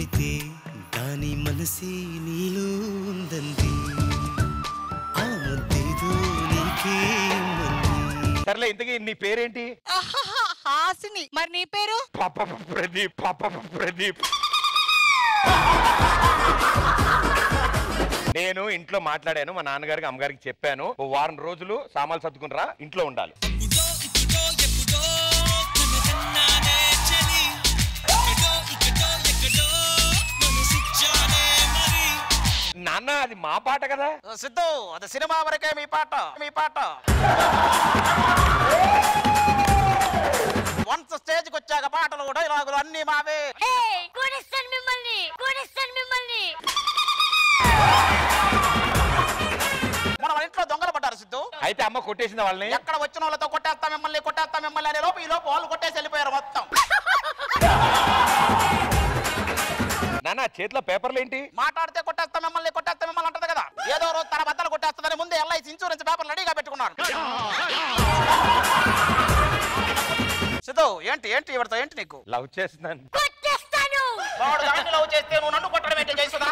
వెళితే దాని మనసే నీలో ఉందంది ఆ ముద్దేదో నీకే ఇమ్మంది. సర్లే ఇంతకీ నీ పేరేంటి ఆహాహా, హాసిని మరి నీ పేరు పాప ప్రదీప్ పాప ప్రదీప్ నేను ఇంట్లో మాట్లాడాను మా నాన్నగారికి అమ్మగారికి చెప్పాను ఓ వారం రోజులు సామాన్లు సర్దుకునిరా ఇంట్లో ఉండాలి నాన్న అది మా పాట కదా సిద్ధు అది సినిమా వరకే మీ పాట మీ పాట వన్స్ స్టేజ్ కి వచ్చాక పాటలు డైలాగులు అన్ని మావే కూడిస్తాను మిమ్మల్ని కూడిస్తాను మిమ్మల్ని మన వాళ్ళ ఇంట్లో దొంగలు పడ్డారు సిద్ధు అయితే అమ్మ కొట్టేసింది వాళ్ళని ఎక్కడ వచ్చిన వాళ్ళతో కొట్టేస్తా మిమ్మల్ని కొట్టేస్తా మిమ్మల్ని అనే లోపు ఈ లోపు వాళ్ళు కొట్టేసి వెళ్ళిపోయారు మొత్తం నాన్న చేతిలో పేపర్లు ఏంటి మాట్లాడితే కొట్టేస్తా మిమ్మల్ని కొట్టేస్తా మిమ్మల్ని అంటది కదా ఏదో రోజు తన బద్దలు కొట్టేస్తుందని ముందే ఎల్ఐసి ఇన్సూరెన్స్ పేపర్ రెడీగా పెట్టుకున్నాను సిద్ధు ఏంటి ఏంటి ఇవిడతో ఏంటి నీకు లవ్ చేస్తున్నాను కొట్టేస్తాను వాడు దాన్ని లవ్ చేస్తే నువ్వు నన్ను కొట్టడం ఏంటి చేస్తుందా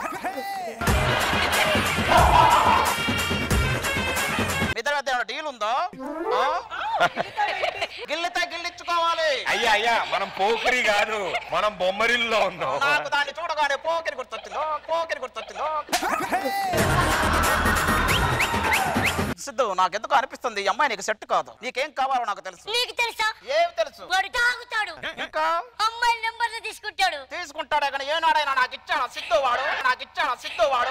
ఇద్దరి మధ్య ఏమైనా డీల్ ఉందో ఆ? గిల్లితే గిల్లిచ్చుకోవాలి అయ్యా అయ్యా మనం పోకరి కాదు మనం బొమ్మరిల్లో ఉందాం నాకు దాన్ని చూడగానే పోకిరి గుర్తొచ్చిందో పోకిరి గుర్తొచ్చిందో సిద్ధు నాకెందుకు అనిపిస్తుంది ఈ అమ్మాయి నీకు సెట్ కాదు నీకేం కావాలో నాకు తెలుసు నీకు తెలుసా ఏం తెలుసు వాడు తాగుతాడు ఇంకా అమ్మాయి నెంబర్లు తీసుకుంటాడు తీసుకుంటాడే కానీ ఏనాడైనా నాకు ఇచ్చాడా సిద్ధు వాడు నాకు ఇచ్చాడా సిద్ధు వాడు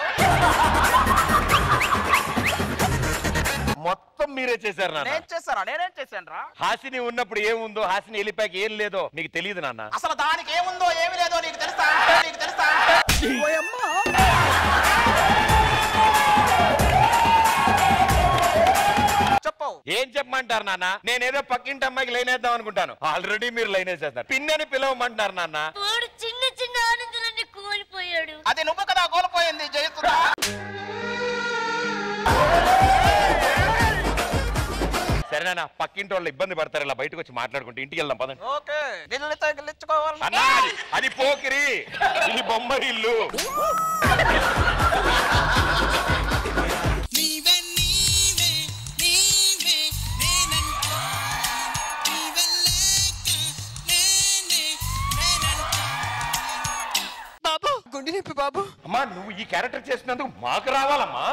మొత్తం మీరే చేశారు నాన్న నేను చేశానా నేనేం చేశాను రా హాసిని ఉన్నప్పుడు ఏముందో హాసిని వెళ్ళిపోయాక ఏం లేదో మీకు తెలియదు నాన్న అసలు దానికి ఏముందో ఏమి లేదో నీకు తెలుసా నీకు తెలుసా చెప్పు ఏం చెప్పమంటారు నాన్న నేనేదో పక్కింటి అమ్మాయికి లైన్ వేద్దాం అనుకుంటాను ఆల్రెడీ మీరు లైన్ వేసేస్తారు పిన్నని పిలవమంటున్నారు నాన్న వాడు చిన్న చిన్న ఆనందాలన్నీ కోల్పోయాడు అది నువ్వు కదా కోల్పోయింది జయసుధా సరే నాన్న పక్కింటి వాళ్ళు ఇబ్బంది పడతారు ఇలా బయటకు వచ్చి మాట్లాడుకుంటే ఇంటికి వెళ్దాం పదండి ఓకే గిల్లితో గిల్లించుకోవాలి అన్నా అది- అది పోకిరి ఇది బొమ్మరి ఇల్లు బాబు గుండె నొప్పి బాబు అమ్మా నువ్వు ఈ క్యారెక్టర్ చేసినందుకు మాకు రావాలమ్మా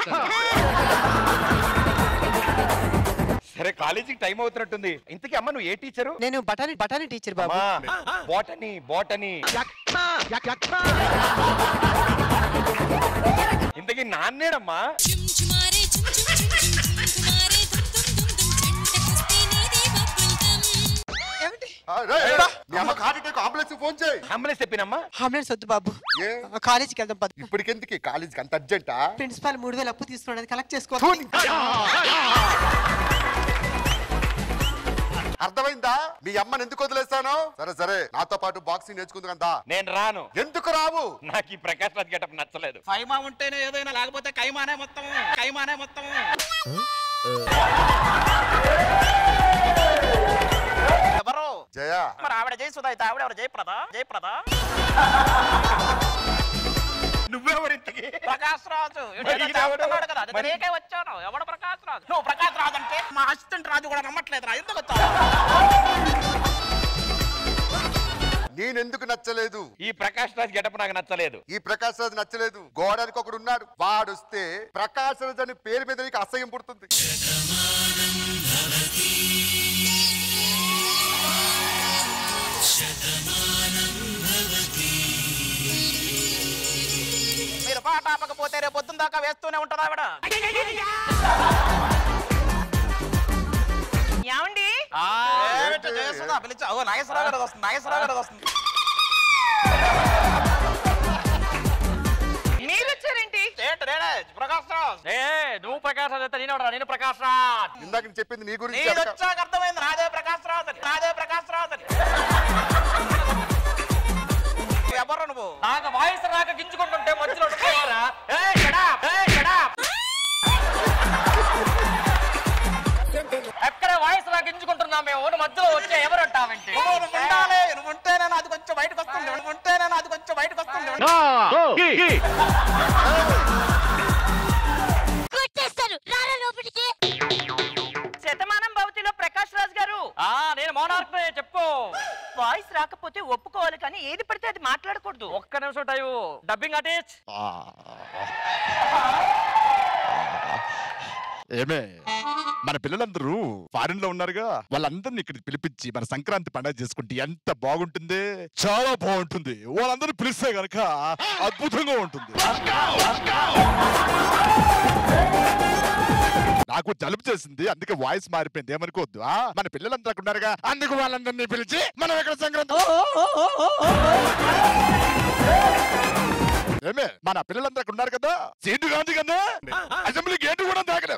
సరే కాలేజీకి టైం అవుతున్నట్టుంది ఇంతకీ అమ్మ నువ్వు ఏ టీచరు నేను బఠానీ బఠానీ టీచర్ బాబు అమ్మా బోటనీ బోటనీ ఇంతకీ నాన్నేడమ్మా చుంచుమారే చుం చుం చుం చుం చుంచుమారే దుమ్ దుమ్ దుమ్ దుమ్ చెంట కుస్తీ నీది బబ్బుల్ గమ్ ఏమిటి మీ అమ్మ కాటికి అంబులెన్స్ ఫోన్ చేయి అంబులెన్స్ చెప్పినమ్మా అంబులెన్స్ వద్దు బాబు ఏ? ఆ, కాలేజీకి వెళ్దాం పద ఇప్పటికెందుకు కాలేజీకి అంత అర్జెంటా ప్రిన్సిపాల్ మూడు వేలు అప్పు తీసుకున్నాడు అది కలెక్ట్ చేసుకోవాలి అర్థమైందా మీ అమ్మని ఎందుకు వదిలేస్తాను సరే సరే నాతో పాటు బాక్సింగ్ నేర్చుకుంది కదా నేను రాను ఎందుకు రావు నాకు ఈ ప్రకాష్ రాజ్ గెటప్ నచ్చలేదు ఫైమా ఉంటేనే ఏదైనా లేకపోతే కైమానే మొత్తం కైమానే మొత్తం ఎవరు జయ మరి ఆవిడ జయసుధ అయితే ఆవిడ ఎవరు జయప్రద జయప్రద నువ్వెవరు ఇంతకి ప్రకాష్ రాజు మరి ఈడెవడు? చెప్తున్నాడు కదా అది మరి- నీకే వచ్చాను ఎవడు ప్రకాష్ రాజు నువ్వు ప్రకాష్ రాజు అంటే మా అసిస్టెంట్ రాజు కూడా నమ్మట్లేదు రా ఎందుకు వచ్చావు నేనెందుకు నచ్చలేదు ఈ ప్రకాష్ రాజ్ గెటప్ నాకు నచ్చలేదు ఈ ప్రకాశ్ రాజు నచ్చలేదు గోడానికి ఒకడు ఉన్నాడు వాడొస్తే ప్రకాశ్ రాజు అని పేరు మీద నీకు అసహ్యం పుడుతుంది మీరు పాట ఆపకపోతే రేపు పొద్దున్న దాకా వేస్తూనే ఉంటారు ఆవిడ ఏమండి ఏమిటి జయసుధ పిలిచా ఓ నాగేశ్వరరావు గారు వస్తుంది నాగేశ్వరరావు గారు వస్తుంది మీరు వచ్చారేంటి ఏంటి నేనే ప్రకాష్ రాజ్ ఏ నువ్వు ప్రకాష్ రాజ్ అయితే నేను ఎవడురా? నేను ప్రకాష్ రాజ్ ఇందాక నేను చెప్పింది నీ గురించి నీది అనక. వచ్చాక అర్థమైంది నాదే ప్రకాష్ రాజ్ అని నాదే ప్రకాష్ రాజ్ అని ఎవరు నువ్వు నాకు వాయిస్ రాక గింజుకుంటుంటే మధ్యలో ఉండిపోయారా? ఏయ్, shut up! ఏయ్, shut up! ఎక్కడ వాయిస్ రాక గింజుకుంటున్నాం మేము నువ్వు మధ్యలో వచ్చే ఎవరు అంటావేంటి నువ్వు నువ్వు ఉండాలి నువ్వు ఉంటేనే అది కొంచెం బయటకు వస్తుంది నువ్వు ఉంటేనే అది కొంచెం బయటకు కొట్టేస్తారు రారా లోపలికి శతమానం భవతిలో ప్రకాష్ రాజ్ గారు ఆ నేను మోనార్క్ చెప్పు వాయిస్ రాకపోతే ఒప్పుకోవాలి కానీ ఏది పడితే అది మాట్లాడకూడదు ఒక్క నిమిషం టైం డబ్బింగ్ అటేచ్ ఏమే మన పిల్లలందరూ ఫారిన్ లో ఉన్నారుగా వాళ్ళందరినీ ఇక్కడ పిలిపించి మన సంక్రాంతి పండుగ చేసుకుంటే ఎంత బాగుంటుంది చాలా బాగుంటుంది వాళ్ళందరూ పిలిస్తే గనక అద్భుతంగా ఉంటుంది నాకు జలుబు చేసింది అందుకే వాయిస్ మారిపోయింది ఏమనుకోవద్దు ఆ? మన పిల్లలంతా అక్కడ ఉన్నారుగా అందుకు వాళ్ళందరినీ పిలిచి మనం ఇక్కడ సంక్రాంతి ఏమే మన పిల్లలందరూ అక్కడ ఉన్నారు కదా సీటు కాదు కదా అసెంబ్లీ గేటు కూడా దాకలే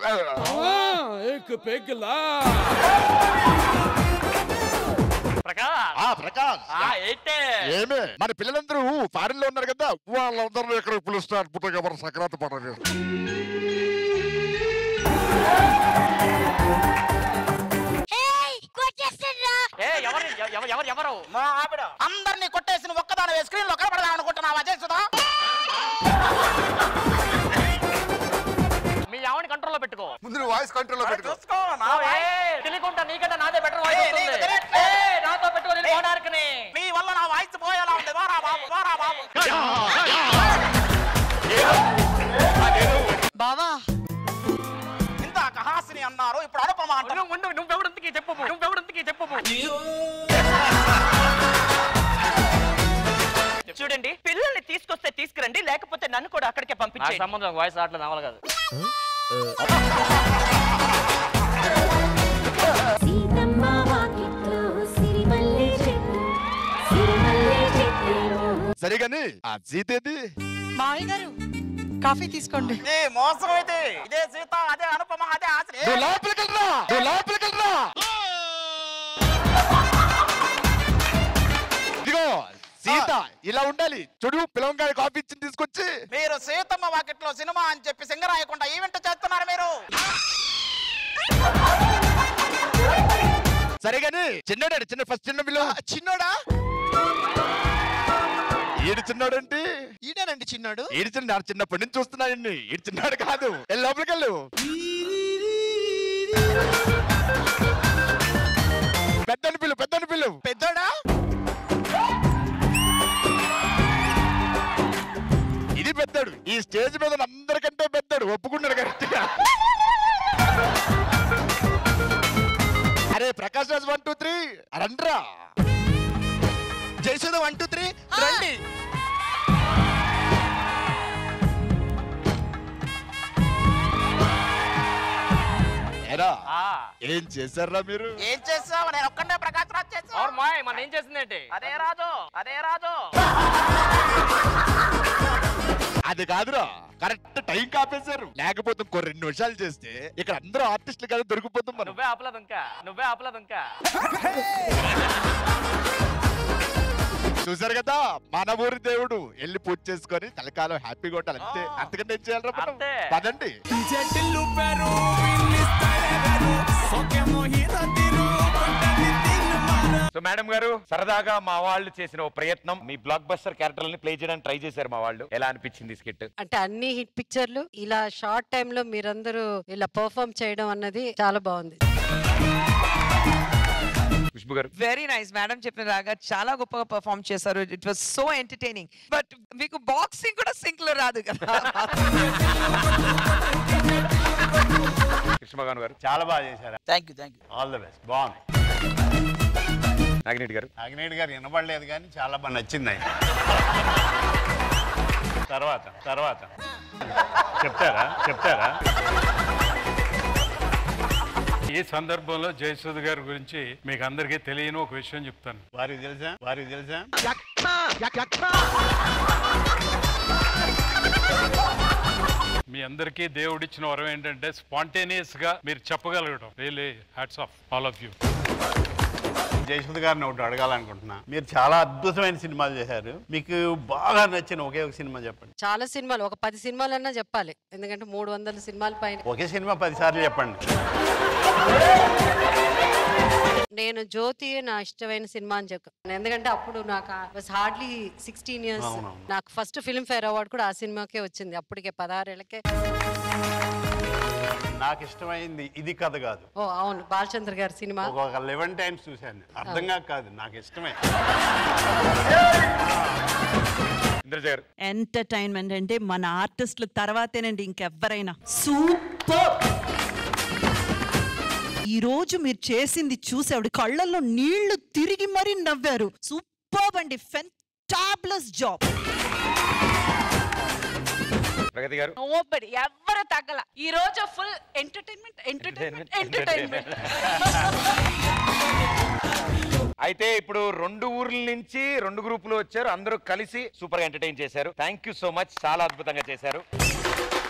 ప్రకాష్ ఆ ప్రకాష్ ఆ ఎయిటే ఏమే మన పిల్లలందరూ ఫారిన్ లో ఉన్నారు కదా వాళ్ళందరూ ఇక్కడ పిలుస్తారు అద్భుతంగా మన సంక్రాంతి పండుగ ఏయ్ కొట్టేస్తారా ఏ ఎవరు ఎవ- ఎవరు ఎవరు మా ఆవిడ అందరినీ కొట్టేసిన ఒక్కదాని స్క్రీన్ లో కనపడదాం అనుకుంటున్నావా చేసుదా మీ ఆవిడ కంట్రోల్లో పెట్టుకో ముందు నువ్వు వాయిస్ కంట్రోల్లో పెట్టుకో చూసుకోవాలన్నా ఏ, తెలియకుండా నీకంటే నాదే బెటర్ వాయిస్ ఏయ్, నీకు వస్తుంది తెలియట్లే. ఏ, నాతో పెట్టుకో నేను మోనార్క్ని మీ వల్ల నా వాయిస్ పోయేలా ఉంది వారా బాబు వారా బాబు బావా ఇందాక హాసిని అన్నారు ఇప్పుడు అనుపమ అంటారు నువ్వు ఉండు నువ్వెవడంతకి చెప్పు నువ్వెవడంతకి చెప్పు చూడండి పిల్లల్ని తీసుకొస్తే తీసుకురండి లేకపోతే నన్ను కూడా అక్కడికే నాకు పంపించండి సంబంధం వాయిస్ ఆటలు నవల కాదు సీతమ్మ వాకిట్లో సిరిమల్లె చెట్టు సిరిమల్లె చెట్టు సరిగాని ఆ సీతేది మావయ్య గారు కాఫీ తీసుకోండి ఏ మోసం అయితే ఇదే సీత అదే అనుపమ అదే హాసిని నువ్వు లోపలికి వెళ్ళరా నువ్వు లోపలికి వెళ్ళరా ఇదిగో సీత ఇలా ఉండాలి చూడు పిలవంగాయ కాఫీ ఇచ్చి తీసుకొచ్చి మీరు సీతమ్మ వాకిట్లో సినిమా అని చెప్పి సింగరాయకుండా ఈవెంట్ చేస్తున్నారు మీరు సరేగాని చిన్నోడాడు చిన్న ఫస్ట్ చిన్న పిల్ల చిన్నోడా ఈడు చిన్నోడంటే ఈడేనండి చిన్నాడు ఈడు చిన్న చిన్నప్పటి నుంచి చూస్తున్నాయండి ఈడు చిన్నాడు కాదు వెళ్ళి లోపలికి వెళ్ళు పెద్దని పిల్లు పెద్దని పిల్లు పెద్దోడా ఇది పెద్దాడు ఈ స్టేజ్ మీద అందరికంటే పెద్దాడు ఒప్పుకున్నాడు కరెక్ట్గా అరే Prakash Raj one two three రండ్రా జయసుధ వన్ టూ త్రీ రండి ఏరా ఆ, ఏం చేశారా మీరు ఏం చేసావు నేను ఒక్కడే ప్రకాశ్ రాజ్ చేసావు అవును మాయ్ మన ఏం చేసిందేంటి అదే రాజు అదే రాజు అది కాదురా కరెక్ట్ టైం కాపేశారు లేకపోతే ఇంకో రెండు నిమిషాలు చేస్తే ఇక్కడ అందరూ ఆర్టిస్టులు కదా దొరికిపోతాం మనం నువ్వే ఆపలేదు ఇంకా నువ్వే ఆపలేదు ఇంకా చూసారు కదా మన ఊరి దేవుడు వెళ్ళి పూజ చేసుకొని కలకాలం హ్యాపీగా ఉండాలి అంతే అంతకంటే ఏం చేయాలరా మనం? అంతే. పదండి సో మేడం గారు సరదాగా మా వాళ్ళు చేసిన ఓ ప్రయత్నం మీ బ్లాక్ బస్టర్ క్యారెక్టర్లని ప్లే చేయడానికి ట్రై చేశారు మా వాళ్ళు ఎలా అనిపించింది స్కిట్ అంటే అన్ని హిట్ పిక్చర్లు ఇలా షార్ట్ టైమ్ లో మీరందరూ ఇలా పర్ఫామ్ చేయడం అన్నది చాలా బాగుంది ఖుష్బు గారు వెరీ నైస్ మేడం చెప్పిన లాగా చాలా గొప్పగా పర్ఫామ్ చేశారు it was so entertaining but మీకు బాక్సింగ్ కూడా సింక్ లో రాదు కదా కృష్ణభగవాన్ గారు చాలా బాగా చేశారు thank you thank you all the best బాగుంది నాగినేటి గారు నాగినేడు గారు వినబడలేదు కానీ చాలా బాగా నచ్చింది ఆయన తర్వాత తర్వాత చెప్తారా చెప్తారా ఈ సందర్భంలో జయసుధ గారి గురించి మీకు అందరికీ తెలియని ఒక విషయం చెప్తాను వారికి తెలుసా వారికి తెలుసా మీ అందరికీ దేవుడిచ్చిన వరం ఏంటంటే స్పాంటేనియస్ గా మీరు చెప్పగలగడం really hats off all of you Jayasudha గారిని ఒకటి అడగాలనుకుంటున్నా మీరు చాలా అద్భుతమైన సినిమాలు చేశారు మీకు బాగా నచ్చిన ఒకే ఒక సినిమా చెప్పండి చాలా సినిమాలు ఒక పది సినిమాలన్నా చెప్పాలి ఎందుకంటే మూడు వందల సినిమాల పైన ఒకే సినిమా పది సార్లు చెప్పండి నేను జ్యోతి నా ఇష్టమైన సినిమా అని చెప్పాను ఎందుకంటే అప్పుడు నాకు వాస్ హార్డ్లీ సిక్స్టీన్ ఇయర్స్ అవునవును. నాకు ఫస్ట్ ఫిల్మ్ ఫేర్ అవార్డు కూడా ఆ సినిమాకే వచ్చింది అప్పటికే పదహారేళ్ళకే నాకు ఇష్టమైంది ఇది కథ కాదు ఓ అవును బాలచంద్ర గారి సినిమా ఒక లెవెన్ టైమ్స్ చూశాను అర్థంగా కాదు నాకు ఇష్టమే ఇంద్రజ గారు ఎంటర్టైన్మెంట్ అంటే మన ఆర్టిస్టుల తర్వాతేనండి ఇంకెవ్వరైనా సూపర్ ఈ రోజు మీరు చేసింది చూసాడు కళ్ళల్లో నీళ్లు తిరిగి మరీ నవ్వారు సూపర్ అండి ఫెంటాబ్లస్ జాబ్ ప్రగతి గారు నోబడి ఎవ్వరు తగ్గల ఈ రోజు ఫుల్ ఎంటర్టైన్మెంట్ ఎంటర్టైన్మెంట్ ఎంటర్టైన్మెంట్ అయితే ఇప్పుడు రెండు ఊర్ల నుంచి రెండు గ్రూపులు వచ్చారు అందరూ కలిసి సూపర్ గా ఎంటర్టైన్ చేశారు థ్యాంక్ యూ సో మచ్ చాలా అద్భుతంగా చేశారు